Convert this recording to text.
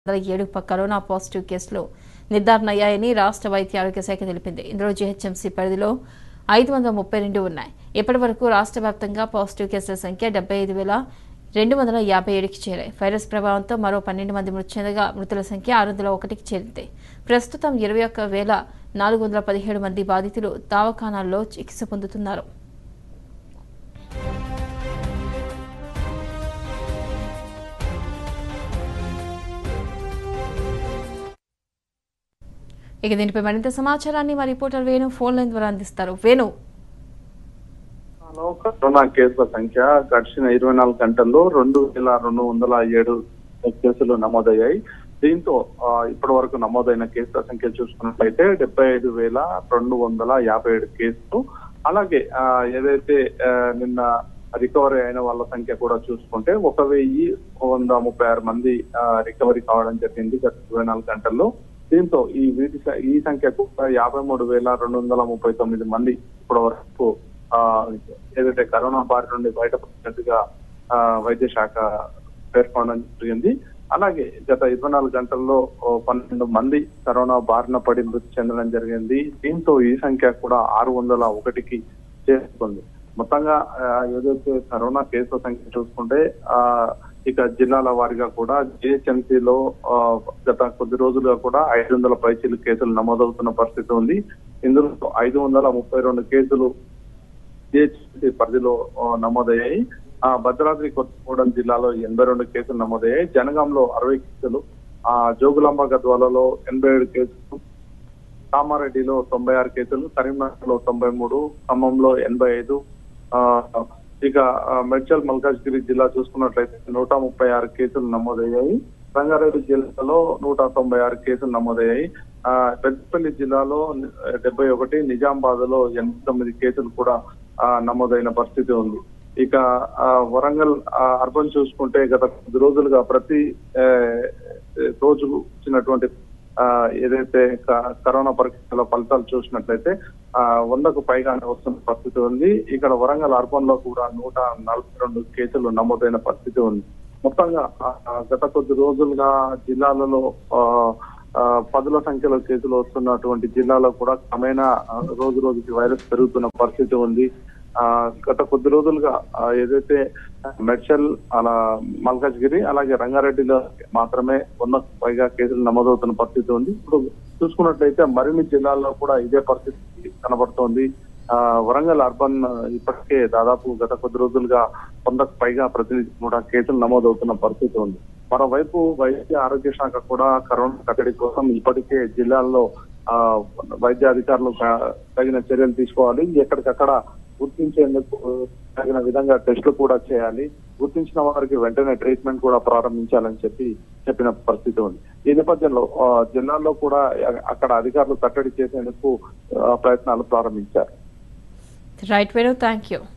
వందల ఏడు ప- కరోనా పాజిటివ్ కేసులు నిర్ధారణ అయ్యాయని రాష్ట్ర వైద్య ఆరోగ్య శాఖ తెలిపింది ఇందులో జీహెచ్ఎంసీ పరిధిలో ఐదు వందల ముప్పై రెండు ఉన్నాయి ఇప్పటి వరకు రాష్ట్ర వ్యాప్తంగా పాజిటివ్ కేసుల సంఖ్య డెబ్బై ఐదు వేల రెండు వందల యాభై ఏడుకి చేరాయి వైరస్ ప్రభావంతో మరో పన్నెండు మంది మృతి చెందగా మృతుల సంఖ్య ఆరు వందల ఒకటికి చేరింది ప్రస్తుతం ఇరవై ఒక్క వేల నాలుగు వందల పదిహేడు మంది బాధితులు దవాఖానాల్లో చికిత్స పొందుతున్నారు ఇక దీనిపై మరింత సమాచారాన్ని మా రిపోర్టర్ వేణు ఫోన్ లైన్ ద్వారా అందిస్తారు వేణు తెలంగాణలో కరోనా కేసుల సంఖ్య గడిచిన ఇరవై నాలుగు గంటల్లో రెండు వేల రెండు వందల ఏడు కేసులు నమోదయ్యాయి దీంతో ఆ, ఇప్పటి వరకు నమోదైన కేసుల సంఖ్య చూసుకున్నట్లయితే డెబ్బై ఐదు వేల రెండు వందల యాభై ఏడు కేసులు అలాగే ఆ, ఏదైతే ఆ, నిన్న రికవరీ అయిన వాళ్ళ సంఖ్య కూడా చూసుకుంటే ఒక వెయ్యి వంద ముప్పై ఆరు మంది ఆ, రికవరీ కావడం జరిగింది గత ఇరవై నాలుగు గంటల్లో దీంతో ఈ వీటి స- ఈ సంఖ్య కూడా యాభై మూడు వేల రెండు వందల ముప్పై తొమ్మిది మంది ఇప్పటి వరకు ఆ, ఏదైతే కరోనా బారి నుండి బయటపడినట్టుగా ఆ, వైద్య శాఖ పేర్కొనడం జరిగింది అలాగే గత ఇరవై నాలుగు గంటల్లో ఓ పన్నెండు మంది కరోనా బారిన పడి మృతి చెందడం జరిగింది దీంతో ఈ సంఖ్య కూడా ఆరు వందల ఒకటికి చేరుకుంది మొత్తంగా ఆ, ఏదైతే కరోనా కేసుల సంఖ్య చూసుకుంటే ఆ ఇక జిల్లాల వారీగా కూడా జిహెచ్ఎంసీలో గత కొద్ది రోజులుగా కూడా ఐదు వందల పైచీలు కేసులు నమోదవుతున్న పరిస్థితి ఉంది ఇందులో ఐదు వందల ముప్పై రెండు కేసులు జిహెచ్ఎంసీ పరిధిలో ఆ, నమోదయ్యాయి ఆ భద్రాద్రి కొత్తగూడెం జిల్లాలో ఎనభై రెండు కేసులు నమోదయ్యాయి జనగాంలో అరవై కేసులు ఆ జోగులాంబ గద్వాలలో ఎనభై ఏడు కేసులు కామారెడ్డిలో తొంభై ఆరు కేసులు కరీంనగర్ లో తొంభై మూడు ఖమ్మంలో ఎనభై ఐదు ఆ, ఇక ఆ, మేడ్చల్ మల్కాజ్గిరి జిల్లా చూసుకున్నట్లయితే నూట ముప్పై ఆరు కేసులు నమోదయ్యాయి రంగారెడ్డి జిల్లాలో నూట తొంభై ఆరు కేసులు నమోదయ్యాయి ఆ, పెద్దపల్లి జిల్లాలో డెబ్బై ఒకటి నిజామాబాద్ లో ఎనభై తొమ్మిది కేసులు కూడా ఆ, నమోదైన పరిస్థితి ఉంది ఇక ఆ, వరంగల్ ఆ, అర్బన్ చూసుకుంటే గత కొద్ది రోజులుగా ప్రతి ఆ, రోజు వచ్చినటువంటి ఆ, ఏదైతే క- కరోనా పరీక్షల ఫలితాలు చూసినట్లయితే ఆ, వందకు పైగానే వస్తున్న పరిస్థితి ఉంది ఇక్కడ వరంగల్ అర్బన్ లో కూడా నూట నలభై రెండు కేసులు నమోదైన పరిస్థితి ఉంది మొత్తంగా ఆ, ఆ, గత కొద్ది రోజులుగా జిల్లాలలో ఆ, ఆ, పదుల సంఖ్యలో కేసులు వస్తున్నటువంటి జిల్లాలో కూడా క్రమేణా ఆ, రోజు రోజుకి వైరస్ పెరుగుతున్న పరిస్థితి ఉంది ఆ గత కొద్ది రోజులుగా ఆ, ఏదైతే మెడ్చల్ అలా మల్కాజ్గిరి అలాగే రంగారెడ్డిలో మాత్రమే వంద పైగా కేసులు నమోదవుతున్న పరిస్థితి ఉంది ఇప్పుడు చూసుకున్నట్లయితే మరిన్ని జిల్లాల్లో కూడా ఇదే పరిస్థితి కనబడుతోంది ఆ వరంగల్ అర్బన్ ఇప్పటికే దాదాపు గత కొద్ది రోజులుగా వందకు పైగా ప్రతినిధి కూడా కేసులు నమోదవుతున్న పరిస్థితి ఉంది మరోవైపు వైద్య ఆరోగ్య శాఖ కూడా కరోనా కట్టడి కోసం ఇప్పటికే జిల్లాల్లో ఆ వైద్య అధికారులు క- తగిన చర్యలు తీసుకోవాలి ఎక్కడికక్కడ గుర్తించేందుకు తగిన విధంగా టెస్టులు కూడా చేయాలి గుర్తించిన వారికి వెంటనే ట్రీట్మెంట్ కూడా ప్రారంభించాలని చెప్పి చెప్పిన పరిస్థితి ఉంది ఈ నేపథ్యంలో ఆ, జిల్లాల్లో కూడా అ- అక్కడ అధికారులు కట్టడి చేసేందుకు ఆ, ప్రయత్నాలు ప్రారంభించారు రైట్ వేణు థ్యాంక్ యూ